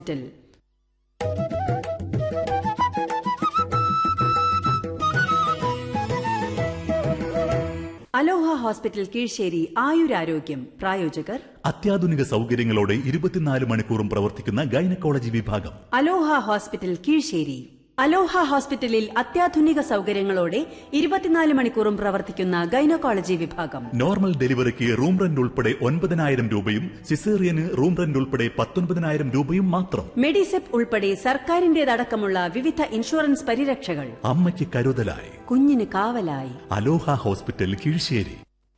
hospital അലോഹ hospital Kizhisseri ആയുരാരോഗ്യം പ്രായോജകർ അത്യാധുനിക സൗകര്യങ്ങളോടെ ഇരുപത്തിനാല് മണിക്കൂറും പ്രവർത്തിക്കുന്ന ഗൈനക്കോളജി വിഭാഗം അലോഹ ഹോസ്പിറ്റൽ കീഴ്ശേരി അലോഹ ഹോസ്പിറ്റലിൽ അത്യാധുനിക സൗകര്യങ്ങളോടെ ഇരുപത്തിനാല് മണിക്കൂറും പ്രവർത്തിക്കുന്ന ഗൈനക്കോളജി വിഭാഗം നോർമൽ ഡെലിവറിക്ക് റൂം റെന്റ് ഉൾപ്പെടെ ഒൻപതിനായിരം രൂപയും സിസേറിയന് റൂം റെന്റ് ഉൾപ്പെടെ പത്തൊൻപതിനായിരം രൂപയും മാത്രം മെഡിസെപ്പ് ഉൾപ്പെടെ സർക്കാരിന്റേതടക്കമുള്ള വിവിധ ഇൻഷുറൻസ് പരിരക്ഷകൾ അമ്മയ്ക്ക് കരുതലായി കുഞ്ഞിന് കാവലായി അലോഹ ഹോസ്പിറ്റൽ കീഴ്ശേരി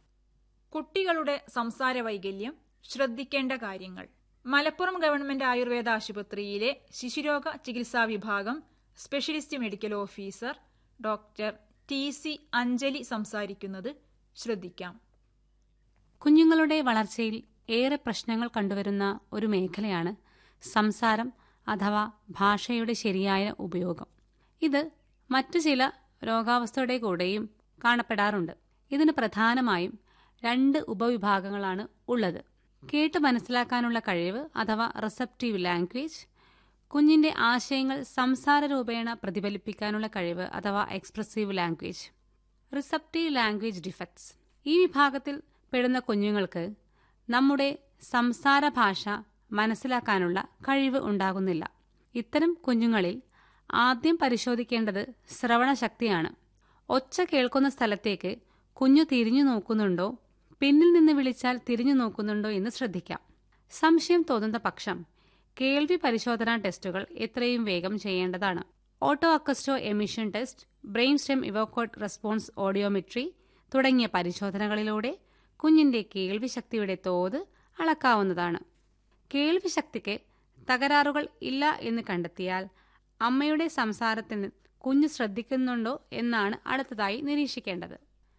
കുട്ടികളുടെ സംസാര വൈകല്യം ശ്രദ്ധിക്കേണ്ട കാര്യങ്ങൾ മലപ്പുറം ഗവൺമെന്റ് ആയുർവേദ ആശുപത്രിയിലെ ശിശുരോഗ ചികിത്സാ വിഭാഗം specialist medical officer doctor T C Anjali സംസാരിക്കുന്നത് ശ്രദ്ധിക്കാം കുഞ്ഞുങ്ങളുടെ വളർച്ചയിൽ ഏറെ പ്രശ്നങ്ങൾ കണ്ടുവരുന്ന ഒരു മേഖലയാണ് സംസാരം അഥവാ ഭാഷയുടെ ശരിയായ ഉപയോഗം ഇത് മറ്റു ചില രോഗാവസ്ഥയുടെ കൂടെയും കാണപ്പെടാറുണ്ട് ഇതിന് പ്രധാനമായും രണ്ട് ഉപവിഭാഗങ്ങളാണ് ഉള്ളത് കേട്ട് മനസ്സിലാക്കാനുള്ള കഴിവ് അഥവാ റിസപ്റ്റീവ് ലാംഗ്വേജ് കുഞ്ഞിന്റെ ആശയങ്ങൾ സംസാര രൂപേണ പ്രതിഫലിപ്പിക്കാനുള്ള കഴിവ് അഥവാ expressive language receptive language defects ഈ വിഭാഗത്തിൽ പെടുന്ന കുഞ്ഞുങ്ങൾക്ക് നമ്മുടെ സംസാര ഭാഷ മനസ്സിലാക്കാനുള്ള കഴിവ് ഉണ്ടാകുന്നില്ല ഇത്തരം കുഞ്ഞുങ്ങളിൽ ആദ്യം പരിശോധിക്കേണ്ടത് ശ്രവണശക്തിയാണ് ഒച്ച കേൾക്കുന്ന സ്ഥലത്തേക്ക് കുഞ്ഞു തിരിഞ്ഞു നോക്കുന്നുണ്ടോ പിന്നിൽ നിന്ന് വിളിച്ചാൽ തിരിഞ്ഞു നോക്കുന്നുണ്ടോ എന്ന് ശ്രദ്ധിക്കാം സംശയം തോന്നുന്ന പക്ഷം കേൾവി പരിശോധനാ ടെസ്റ്റുകൾ എത്രയും വേഗം ചെയ്യേണ്ടതാണ് otoacoustic emission test brain stem evoked response audiometry തുടങ്ങിയ പരിശോധനകളിലൂടെ കുഞ്ഞിന്റെ കേൾവി ശക്തിയുടെ തോത് അളക്കാവുന്നതാണ് കേൾവി ശക്തിക്ക് തകരാറുകൾ ഇല്ല എന്ന് കണ്ടെത്തിയാൽ അമ്മയുടെ സംസാരത്തിന് കുഞ്ഞ് ശ്രദ്ധിക്കുന്നുണ്ടോ എന്നാണ് അടുത്തതായി നിരീക്ഷിക്കേണ്ടത്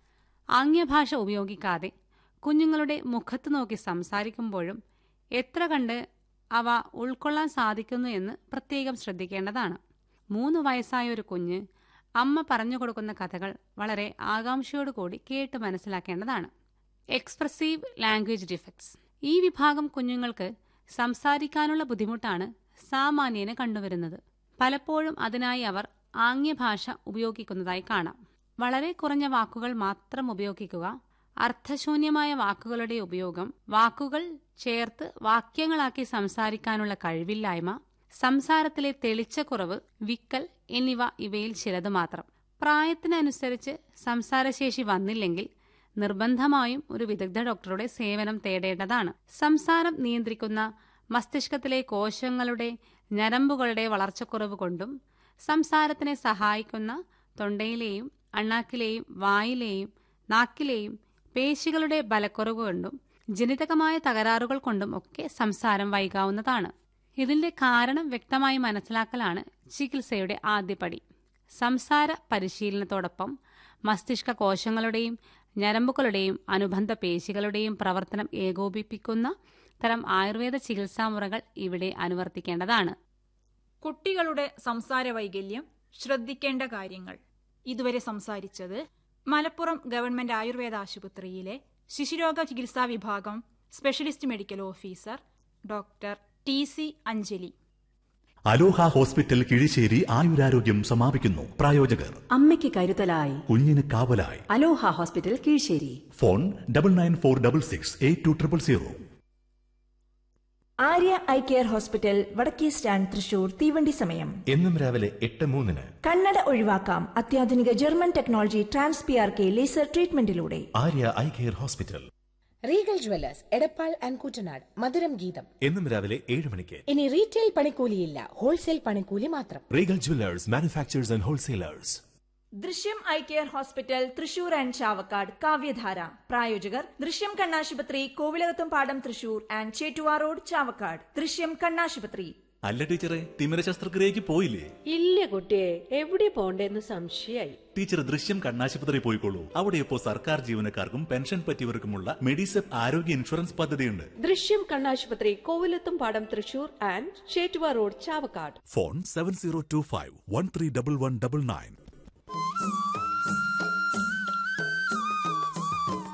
ആംഗ്യഭാഷ ഉപയോഗിക്കാതെ കുഞ്ഞുങ്ങളുടെ മുഖത്ത് നോക്കി സംസാരിക്കുമ്പോഴും എത്ര കണ്ട് അവ ഉൾക്കൊള്ളാൻ സാധിക്കുന്നു എന്ന് പ്രത്യേകം ശ്രദ്ധിക്കേണ്ടതാണ് മൂന്ന് വയസ്സായ ഒരു കുഞ്ഞ് അമ്മ പറഞ്ഞു കൊടുക്കുന്ന കഥകൾ വളരെ ആകാംക്ഷയോടുകൂടി കേട്ട് മനസ്സിലാക്കേണ്ടതാണ് എക്സ്പ്രസീവ് ലാംഗ്വേജ് ഡിഫക്ട്സ് ഈ വിഭാഗം കുഞ്ഞുങ്ങൾക്ക് സംസാരിക്കാനുള്ള ബുദ്ധിമുട്ടാണ് സാമാന്യേന കണ്ടുവരുന്നത് പലപ്പോഴും അതിനായി അവർ ആംഗ്യഭാഷ ഉപയോഗിക്കുന്നതായി കാണാം വളരെ കുറഞ്ഞ വാക്കുകൾ മാത്രം ഉപയോഗിക്കുക അർത്ഥശൂന്യമായ വാക്കുകളുടെ ഉപയോഗം വാക്കുകൾ ചേർത്ത് വാക്യങ്ങളാക്കി സംസാരിക്കാനുള്ള കഴിവില്ലായ്മ സംസാരത്തിലെ തെളിച്ചക്കുറവ് വിക്കൽ എന്നിവ ഇവയിൽ ചിലത് മാത്രം പ്രായത്തിനനുസരിച്ച് സംസാരശേഷി വന്നില്ലെങ്കിൽ നിർബന്ധമായും ഒരു വിദഗ്ധ ഡോക്ടറുടെ സേവനം തേടേണ്ടതാണ് സംസാരം നിയന്ത്രിക്കുന്ന മസ്തിഷ്കത്തിലെ കോശങ്ങളുടെ ഞരമ്പുകളുടെ വളർച്ചക്കുറവ് കൊണ്ടും സംസാരത്തിനെ സഹായിക്കുന്ന തൊണ്ടയിലെയും അണ്ണാക്കിലെയും വായിലെയും നാക്കിലെയും പേശികളുടെ ബലക്കുറവ് കൊണ്ടും ജനിതകമായ തകരാറുകൾ കൊണ്ടും ഒക്കെ സംസാരം വൈകാവുന്നതാണ് ഇതിന്റെ കാരണം വ്യക്തമായി മനസ്സിലാക്കലാണ് ചികിത്സയുടെ ആദ്യപടി സംസാര പരിശീലനത്തോടൊപ്പം മസ്തിഷ്ക കോശങ്ങളുടെയും ഞരമ്പുകളുടെയും അനുബന്ധ പേശികളുടെയും പ്രവർത്തനം ഏകോപിപ്പിക്കുന്ന തരം ആയുർവേദ ചികിത്സാമുറകൾ ഇവിടെ അനുവർത്തിക്കേണ്ടതാണ് കുട്ടികളുടെ സംസാര വൈകല്യം ശ്രദ്ധിക്കേണ്ട കാര്യങ്ങൾ ഇതുവരെ സംസാരിച്ചത് മലപ്പുറം ഗവൺമെന്റ് ആയുർവേദ ആശുപത്രിയിലെ ശിശുരോഗ ചികിത്സാ വിഭാഗം specialist medical officer doctor T C Anjali Aloha hospital Kizhissery ആയുരാരോഗ്യം സമാപിക്കുന്നു പ്രായോജകർ അമ്മയ്ക്ക് കരുതലായി കുഞ്ഞിന് കാവലായി Aloha hospital Kizhissery phone double nine four double six eight two triple zero Arya eye care hospital വടക്കേ സ്റ്റാൻഡ് തൃശൂർ തീവണ്ടി സമയം എന്നും രാവിലെ എട്ട് മൂന്നിന് കണ്ണട ഒഴിവാക്കാം അത്യാധുനിക German technology trans P R K laser ട്രീറ്റ്മെന്റിലൂടെ Arya eye care hospital Regal Jewellers Edappal and Koottanad മധുരം ഗീതം എന്നും രാവിലെ ഏഴ് മണിക്ക് ഇനി റീറ്റെയിൽ പണിക്കൂലിയില്ല ഹോൾസെയിൽ പണിക്കൂലി മാത്രം Regal jewellers manufactures and wholesalers Drishyam eye care hospital Thrissur and Chavakkad Kavyadhara പ്രായോജകർ ദൃശ്യം കണ്ണാശുപത്രി കോവിലകത്തും പാടം തൃശൂർ ആൻഡ് ചേറ്റുവാ റോഡ് ചാവക്കാട് ദൃശ്യം കണ്ണാശുപത്രി അല്ല ടീച്ചറെ തിമിര ശസ്ത്രക്രിയക്ക് പോയില്ലേ ഇല്ല കുട്ടിയെ എവിടെ പോണ്ടേന്ന് സംശയായി ടീച്ചർ ദൃശ്യം കണ്ണാശുപത്രി പോയിക്കോളൂ അവിടെ ഇപ്പോൾ സർക്കാർ ജീവനക്കാർക്കും പെൻഷൻ പറ്റിയവർക്കുമുള്ള മെഡിസെപ്പ് ആരോഗ്യ ഇൻഷുറൻസ് പദ്ധതിയുണ്ട് ദൃശ്യം കണ്ണാശുപത്രി കോവിലത്തും പാടം Thrissur and Chettuva road Chavakkad phone seven zero two five one three double one double nine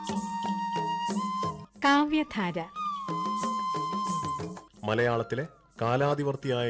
Kavyadhara മലയാളത്തിലെ കാലാതിവർത്തിയായ